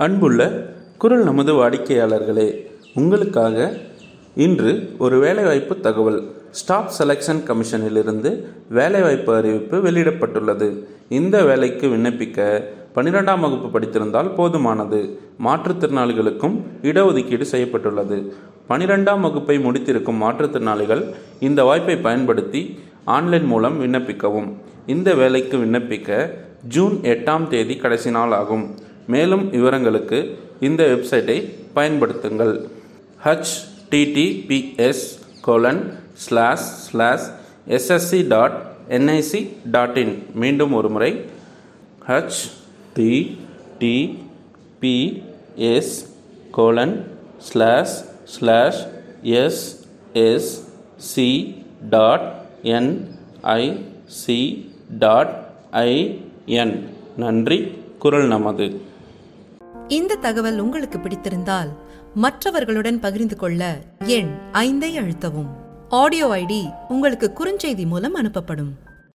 அன்புள்ள குரல் நமது வாடிக்கையாளர்களே உங்களுக்காக இன்று ஒரு வேலைவாய்ப்பு தகவல் ஸ்டாஃப் செலெக்ஷன் கமிஷனிலிருந்து வேலைவாய்ப்பு அறிவிப்பு வெளியிடப்பட்டுள்ளது இந்த வேலைக்கு விண்ணப்பிக்க பன்னிரெண்டாம் வகுப்பு படித்திருந்தால் போதுமானது மாற்றுத்திறனாளிகளுக்கும் இடஒதுக்கீடு செய்யப்பட்டுள்ளது பனிரெண்டாம் வகுப்பை முடித்திருக்கும் மாற்றுத்திறனாளிகள் இந்த வாய்ப்பை பயன்படுத்தி ஆன்லைன் மூலம் விண்ணப்பிக்கவும் இந்த வேலைக்கு விண்ணப்பிக்க ஜூன் எட்டாம் தேதி கடைசி நாள் ஆகும் மேலும் விவரங்களுக்கு இந்த வெப்சைட்டை பயன்படுத்துங்கள் H T T P S colon slash slash S S C dot N I C dot in மீண்டும் ஒரு முறை H T T P S colon slash slash S S C dot N I C dot I N நன்றி குரல் நமது இந்த தகவல் உங்களுக்கு பிடித்திருந்தால் மற்றவர்களுடன் பகிர்ந்து கொள்ள எண் ஐந்தை அழுத்தவும் ஆடியோ ஐடி உங்களுக்கு குறுஞ்செய்தி மூலம் அனுப்பப்படும்